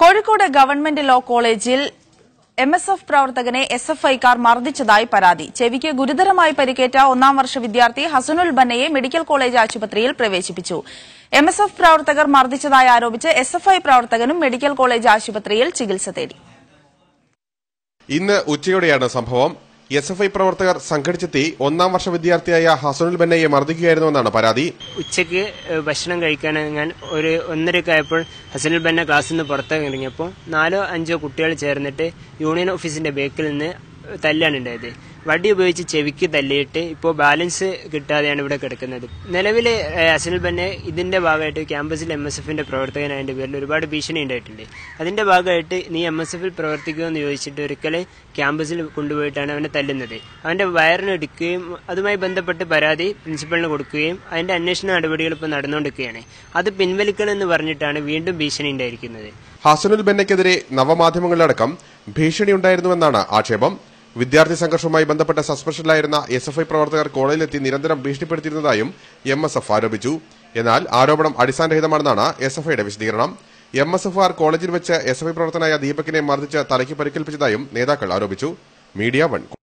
Kozhikode government law കോളേജിൽ M S F പ്രവർത്തകനെ S F ഐക്കാർ മർദ്ദിച്ചതായി പരാതി ചെവിക്ക് ഗുരുതരമായി പരിക്കേറ്റ ഒന്നാം വർഷ വിദ്യാർത്ഥി ഹസനുൽ ബന്നയെ മെഡിക്കൽ കോളേജ് ആശുപത്രിയിൽ പ്രവേശിപ്പിച്ചു എം എസ് എഫ് പ്രവർത്തകർ മർദ്ദിച്ചതായി ആരോപിച്ച് എസ് എഫ് ഐ പ്രവർത്തകനും മെഡിക്കൽ കോളേജ് ആശുപത്രിയിൽ ചികിത്സ തേടി ഇന്ന് ഉച്ചയോടെയാണ് സംഭവം എസ് എഫ് ഐ പ്രവർത്തകർ സംഘടിച്ചെത്തി ഒന്നാം വർഷ വിദ്യാർത്ഥിയായ ഹസനുൽ ബന്നയെ മർദ്ദിക്കുകയായിരുന്നുവെന്നാണ് പരാതി ഉച്ചയ്ക്ക് ഏഹ്, ഭക്ഷണം കഴിക്കാൻ ഞാൻ ഒരു ഒന്നരയൊക്കെ ആയപ്പോൾ ഹസനുൽ ബന്ന ക്ലാസ്സിൽ നിന്ന് പുറത്തേക്ക് ഇറങ്ങിയപ്പോൾ നാലോ അഞ്ചോ കുട്ടികൾ ചേർന്നിട്ട് യൂണിയൻ ഓഫീസിന്റെ ബേക്കിൽ നിന്ന് തല്ലാണ് ഉണ്ടായത് വടി ഉപയോഗിച്ച് ചെവിക്ക് തല്ലിയിട്ട് ഇപ്പോൾ ബാലൻസ് കിട്ടാതെയാണ് ഇവിടെ കിടക്കുന്നത് നിലവിൽ അസനുൽ ബന്നെ ഇതിന്റെ ഭാഗമായിട്ട് ക്യാമ്പസിൽ എം എസ് എഫിന്റെ പ്രവർത്തകനായതിന്റെ പേരിൽ ഒരുപാട് ഭീഷണി ഉണ്ടായിട്ടുണ്ട് അതിന്റെ ഭാഗമായിട്ട് നീ എം എസ് എഫിൽ പ്രവർത്തിക്കുമെന്ന് ചോദിച്ചിട്ട് ഒരിക്കൽ ക്യാമ്പസിൽ കൊണ്ടുപോയിട്ടാണ് അവനെ തല്ലുന്നത് അവന്റെ വയറിന് എടുക്കുകയും അതുമായി ബന്ധപ്പെട്ട് പരാതി പ്രിൻസിപ്പലിന് കൊടുക്കുകയും അതിന്റെ അന്വേഷണ നടപടികൾ ഇപ്പോൾ നടന്നുകൊണ്ടിരിക്കുകയാണ് അത് പിൻവലിക്കണമെന്ന് പറഞ്ഞിട്ടാണ് വീണ്ടും ഭീഷണി ഉണ്ടായിരിക്കുന്നത് ഹസനുൽ ബന്നയ്ക്കെതിരെ നവമാധ്യമങ്ങളിലടക്കം ഭീഷണിയുണ്ടായിരുന്നുവെന്നാണ് ആക്ഷേപം വിദ്യാർത്ഥി സംഘർഷവുമായി ബന്ധപ്പെട്ട സസ്പെൻഷനിലായിരുന്ന എസ് എഫ് ഐ പ്രവർത്തകർ കോളേജിലെത്തി നിരന്തരം ഭീഷണിപ്പെടുത്തിയിരുന്നതായും എം എസ് എഫ് ആരോപിച്ചു എന്നാൽ ആരോപണം അടിസ്ഥാനരഹിതമാണെന്നാണ് എസ് എഫ് ഐയുടെ വിശദീകരണം എം എസ് എഫ് ആർ കോളേജിൽ വെച്ച് എസ് എഫ് ഐ പ്രവർത്തനായ ദീപകിനെ മർദ്ദിച്ച് തലയ്ക്ക് പരിക്കേൽപ്പിച്ചതായും നേതാക്കൾ ആരോപിച്ചു മീഡിയ വൺ